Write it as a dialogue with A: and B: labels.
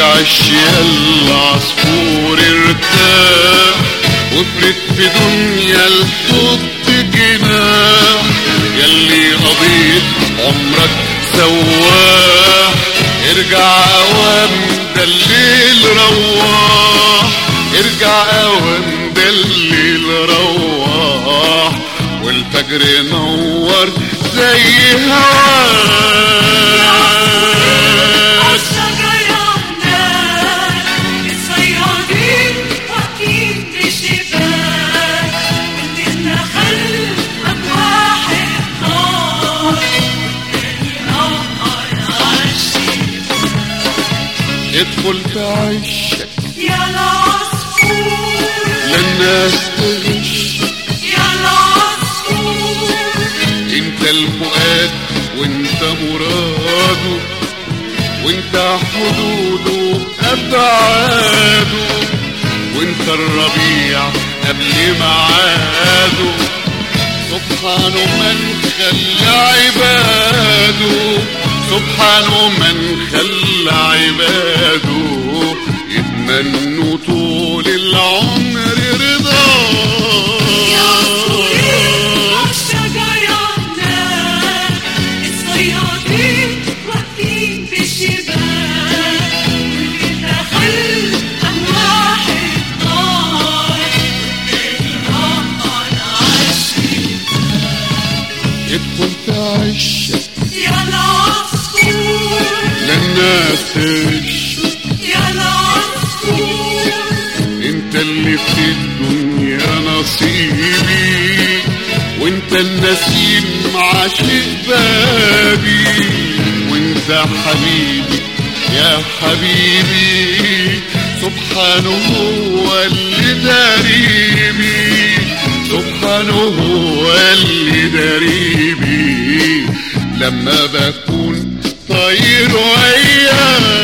A: العش يلا عصفور ارتاح وافرد في دنيا الحب جناح يلي قضيت عمرك سواح ارجع اوام ده الليل رواح ارجع اوام ده الليل رواح والفجر نور زي هواك
B: عالشجرة هناك الصيادين واقفين في الشباك من النخل قام واحد نار ينور عالشباك
A: ادخل تعيشك
B: يا العصفور
A: لا الناس تغش
B: يا العصفور
A: انت الفؤاد وانت مراده وانت حدوده ابعاده وانت الربيع قبل ميعاده سبحان من خلى عباده سبحان من خلى عباده يتمنوا طول العمر
B: يا صغير
A: رضاه
B: عالشجرة هناك الصيادين واقفين في الشباك والنخل قام واحد نار ينور عالشباك
A: ادخل تعيشك
B: يا العصفور
A: لا الناس تشك
B: يا العصفور
A: انت اللي في الدنيا نصيبي وانت النسيم عاشق بابي وانت حبيبي يا حبيبي سبحانه هو اللي داريبي سبحانه هو اللي داريبي لما بكون طير وياه